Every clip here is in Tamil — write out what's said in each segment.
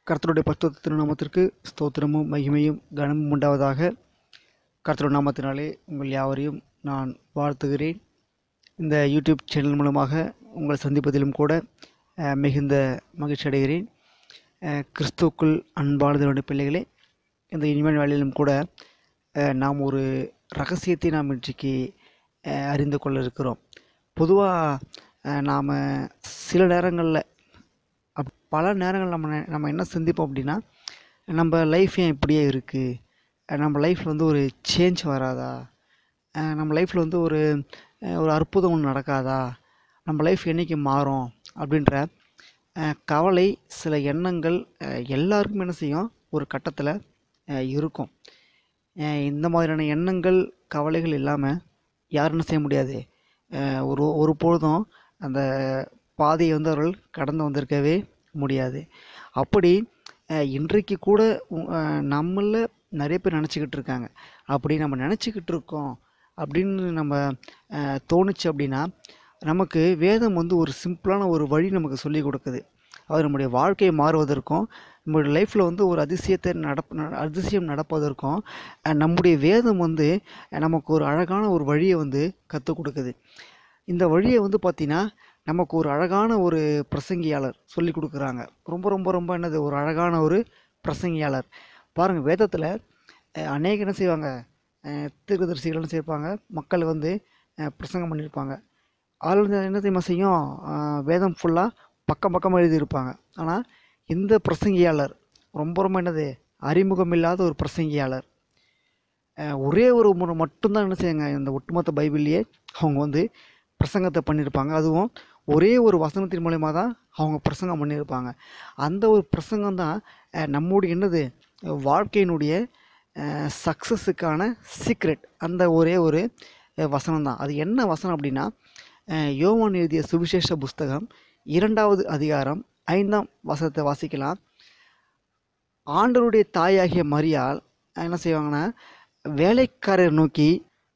கர்த்தருடைய பரிசுத்த திருநாமத்திற்கு ஸ்தோத்திரமும் மகிமையும் கனமும் உண்டாவதாக கர்த்தருடைய நாமத்தினாலே உங்கள் யாவரையும் நான் வாழ்த்துகிறேன் இந்த யூடியூப் சேனல் மூலமாக உங்களை சந்திப்பதிலும் கூட அஹ், மிகுந்த மகிழ்ச்சி அடைகிறேன் அஹ், கிறிஸ்துவுக்குள் அன்பானதனுடைய பிள்ளைகளே இந்த இனிமேல் வேலையிலும் கூட அஹ், நாம் ஒரு ரகசியத்தை நாம் இன்றைக்கு அஹ், அறிந்து கொள்ள இருக்கிறோம் பொதுவாக நாம் சில நேரங்களில் அப் பல நேரங்கள் நம்ம நெ- நம்ம என்ன சிந்திப்போம் அப்படின்னா நம்ம லைஃப் ஏன் இப்படியே இருக்குது நம்ம லைஃப்பில் வந்து ஒரு சேஞ்ச் வராதா அஹ் நம்ம லைஃப்பில் வந்து ஒரு அஹ் ஒரு அற்புதம் ஒன்று நடக்காதா நம்ம லைஃப் என்னைக்கு மாறும் அப்படின்ற அஹ் கவலை சில எண்ணங்கள் அஹ் எல்லாருக்கும் என்ன செய்யும் ஒரு கட்டத்தில் இருக்கும் அஹ் இந்த மாதிரியான எண்ணங்கள் கவலைகள் இல்லாமல் யாரும் என்ன செய்ய முடியாது அஹ் ஒரு ஒரு பொழுதும் அந்த பாதையை வந்து அவர்கள் கடந்து வந்திருக்கவே முடியாது அப்படி அஹ் இன்றைக்கு கூட நம்மள நிறைய பேர் நினச்சிக்கிட்டு இருக்காங்க அப்படி நம்ம நினச்சிக்கிட்டு இருக்கோம் அப்படின்னு நம்ம அஹ், தோணுச்சு அப்படின்னா நமக்கு வேதம் வந்து ஒரு சிம்பிளான ஒரு வழி நமக்கு சொல்லி கொடுக்குது அது நம்முடைய வாழ்க்கை மாறுவதற்கும் நம்முடைய லைஃப்பில் வந்து ஒரு அதிசயத்தை நடப் ந- அதிசயம் நடப்பதற்கும் அஹ், நம்முடைய வேதம் வந்து அஹ், நமக்கு ஒரு அழகான ஒரு வழியை வந்து கற்றுக் கொடுக்குது இந்த வழியை வந்து பார்த்தீங்கன்னா நமக்கு ஒரு அழகான ஒரு பிரசங்கியாளர் சொல்லி கொடுக்குறாங்க ரொம்ப ரொம்ப ரொம்ப என்னது ஒரு அழகான ஒரு பிரசங்கியாளர் பாருங்கள் வேதத்தில் அநேக என்ன செய்வாங்க அஹ், தீர்க்கதரிசிகள் என்ன செய்வாங்க மக்கள் வந்து அஹ், பிரசங்கம் பண்ணியிருப்பாங்க ஆளுநர் என்ன தெரியுமா செய்யும் அஹ், வேதம் ஃபுல்லாக பக்கம் பக்கமாக எழுதியிருப்பாங்க ஆனால் இந்த பிரசங்கியாளர் ரொம்ப ரொம்ப என்னது அறிமுகம் இல்லாத ஒரு பிரசங்கியாளர் அஹ், ஒரே ஒரு முறை மட்டும்தான் என்ன செய்யுங்க இந்த ஒட்டுமொத்த பைபிள்லேயே அவங்க வந்து பிரசங்கத்தை பண்ணியிருப்பாங்க அதுவும் ஒரே ஒரு வசனத்தின் மூலயமா தான் அவங்க பிரசங்கம் பண்ணியிருப்பாங்க அந்த ஒரு பிரசங்கம் தான் அஹ், நம்முடைய என்னது வாழ்க்கையினுடைய சக்ஸஸுக்கான சீக்ரெட் அந்த ஒரே ஒரு வசனம் தான் அது என்ன வசனம் அப்படின்னா அஹ், யோவான் எழுதிய சுவிசேஷ புஸ்தகம் இரண்டாவது அதிகாரம் ஐந்தாம் வசனத்தை வாசிக்கலாம் ஆண்டவருடைய தாயாகிய மரியாள் என்ன செய்வாங்கன்னா வேலைக்காரர் நோக்கி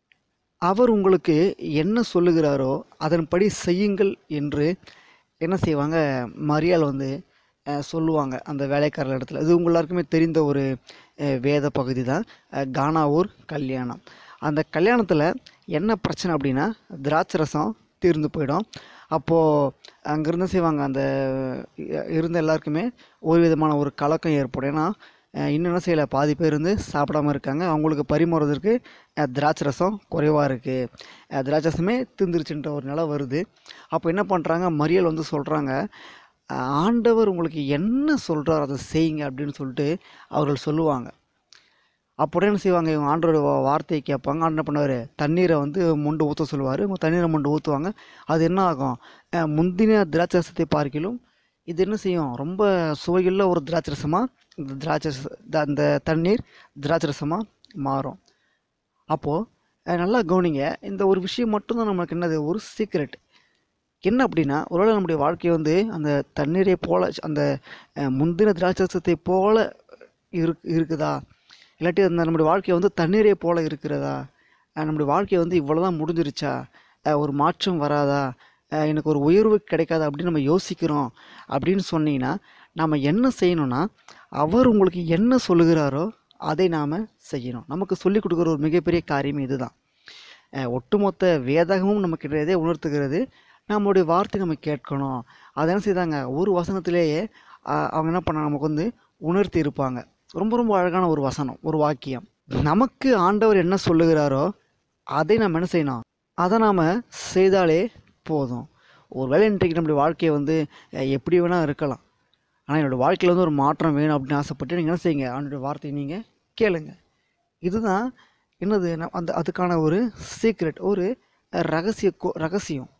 அவர் உங்களுக்கு என்ன சொல்லுகிறாரோ அதன்படி செய்யுங்கள் என்று என்ன செய்வாங்க மரியாள் வந்து அஹ், சொல்லுவாங்க அந்த வேலைக்காரர் இடத்துல இது உங்க எல்லாருக்குமே தெரிந்த ஒரு அஹ், வேத பகுதி தான் அஹ், கானாவூர் கல்யாணம் அந்த கல்யாணத்தில் என்ன பிரச்சனை அப்படின்னா திராட்சை ரசம் தீர்ந்து போயிடும் அப்போது அங்கேருந்து செய்வாங்க அந்த அஹ், இருந்த எல்லாருக்குமே ஒரு விதமான ஒரு கலக்கம் ஏற்படும் ஏன்னா அஹ், இன்னும் என்ன செய்யலை பாதி பேர் வந்து சாப்பிடாம இருக்காங்க அவங்களுக்கு பரிமாறுவதற்கு அஹ், திராட்சை ரசம் குறைவாக இருக்குது திராட்சை ரசமே தீர்ந்துருச்சுன்ற ஒரு நிலை வருது அப்போ என்ன பண்ணுறாங்க மறியல் வந்து சொல்கிறாங்க ஆண்டவர் உங்களுக்கு என்ன சொல்கிறார் அதை செய்யுங்க அப்படின்னு சொல்லிட்டு அவர்கள் சொல்லுவாங்க அப்போ என்ன செய்வாங்க இவங்க ஆண்டோட வார்த்தையை கேட்பாங்க ஆண்டு என்ன பண்ணுவார் தண்ணீரை வந்து மொண்டு ஊற்ற சொல்லுவார் இவங்க தண்ணீரை மொண்டு ஊற்றுவாங்க அது என்ன ஆகும் அஹ் முந்தின திராட்சை ரசத்தை பார்க்கிலும் இது என்ன செய்யும் ரொம்ப சுவையுள்ள ஒரு திராட்சை ரசமாக இந்த திராட்சை ரச- த- அந்த தண்ணீர் திராட்சை ரசமாக மாறும் அப்போது நல்லா கவனிங்க இந்த ஒரு விஷயம் மட்டும்தான் நமக்கு என்னது ஒரு சீக்ரெட் என்ன அப்படின்னா ஒருவேளை நம்முடைய வாழ்க்கை வந்து அந்த தண்ணீரை போல அந்த அஹ், முந்தின திராட்சத்தை போல இரு இருக்குதா இல்லாட்டி அந்த நம்முடைய வாழ்க்கை வந்து தண்ணீரை போல இருக்கிறதா அஹ், நம்முடைய வாழ்க்கை வந்து இவ்வளோதான் முடிஞ்சிருச்சா அஹ், ஒரு மாற்றம் வராதா அஹ், எனக்கு ஒரு உயர்வு கிடைக்காதா அப்படின்னு நம்ம யோசிக்கிறோம் அப்படின்னு சொன்னீங்கன்னா நாம் என்ன செய்யணும்னா அவர் உங்களுக்கு என்ன சொல்லுகிறாரோ அதை நாம் செய்யணும் நமக்கு சொல்லிக் கொடுக்குற ஒரு மிகப்பெரிய காரியம் இதுதான் அஹ் ஒட்டுமொத்த வேதகமும் நமக்கு எதை உணர்த்துகிறது நம்மளுடைய வார்த்தை நம்ம கேட்கணும் அதை என்ன செய்தாங்க ஒரு வசனத்திலேயே அஹ், அவங்க என்ன பண்ண நமக்கு வந்து உணர்த்தி இருப்பாங்க ரொம்ப ரொம்ப அழகான ஒரு வசனம் ஒரு வாக்கியம் நமக்கு ஆண்டவர் என்ன சொல்லுகிறாரோ அதை நம்ம என்ன செய்யணும் அதை நாம் செய்தாலே போதும் ஒருவேளை இன்றைக்கு நம்முடைய வாழ்க்கையை வந்து அஹ், எப்படி வேணால் இருக்கலாம் ஆனால் என்னோடய வாழ்க்கையில் வந்து ஒரு மாற்றம் வேணும் அப்படின்னு ஆசைப்பட்டு நீங்கள் என்ன செய்யுங்க அவனுடைய வார்த்தையை நீங்கள் கேளுங்க இதுதான் என்னது ந- அந்த அதுக்கான ஒரு சீக்ரெட் ஒரு ரகசிய கோ- ரகசியம்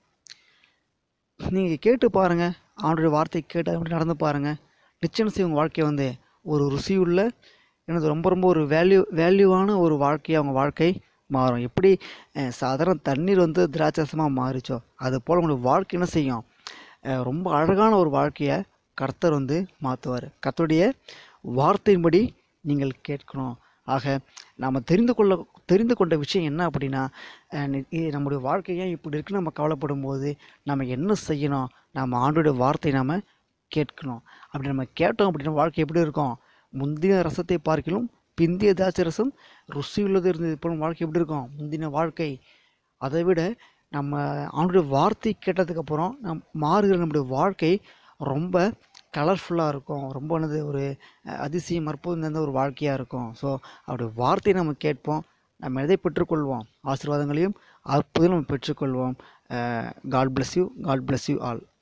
நீங்கள் கேட்டு பாருங்கள் அவனுடைய வார்த்தை கேட்டு அப்படி நடந்து பாருங்கள் நிச்சயம் செய்யும் உங்கள் வாழ்க்கை வந்து ஒரு ருசியுள்ள எனது ரொம்ப ரொம்ப ஒரு வேல்யூ வேல்யூவான ஒரு வாழ்க்கை அவங்க வாழ்க்கை மாறும் எப்படி அஹ், சாதாரண தண்ணீர் வந்து திராட்சசமாக மாறிச்சோ அது போல் உங்களுடைய வாழ்க்கை என்ன செய்யும் அஹ், ரொம்ப அழகான ஒரு வாழ்க்கையை கர்த்தர் வந்து மாற்றுவார் கர்த்தருடைய வார்த்தையின்படி நீங்கள் கேட்கணும் ஆக நாம் தெரிந்து கொள்ள தெரிந்து கொண்ட விஷயம் என்ன அப்படின்னா அஹ், நி- இ- நம்முடைய வாழ்க்கை ஏன் இப்படி இருக்குன்னு நம்ம கவலைப்படும் போது நம்ம என்ன செய்யணும் நம்ம ஆண்டோட வார்த்தை நாம் கேட்கணும் அப்படி நம்ம கேட்டோம் அப்படின்னா வாழ்க்கை எப்படி இருக்கும் முந்தின ரசத்தை பார்க்கிலும் பிந்திய திராட்சை ரசம் ருசி உள்ளது இருந்தது இப்போ வாழ்க்கை எப்படி இருக்கும் முந்தின வாழ்க்கை அதை விட நம்ம அவனுடைய வார்த்தை கேட்டதுக்கப்புறம் நம் மாறுகிற நம்முடைய வாழ்க்கை ரொம்ப கலர்ஃபுல்லாக இருக்கும் ரொம்ப என்னது ஒரு அஹ், அதிசயம் அற்புதம் நிறைந்த ஒரு வாழ்க்கையாக இருக்கும் ஸோ அவருடைய வார்த்தையை நம்ம கேட்போம் நம்ம எதை பெற்றுக்கொள்வோம் ஆசீர்வாதங்களையும் அற்புதம் நம்ம பெற்றுக்கொள்வோம் God bless you God bless you all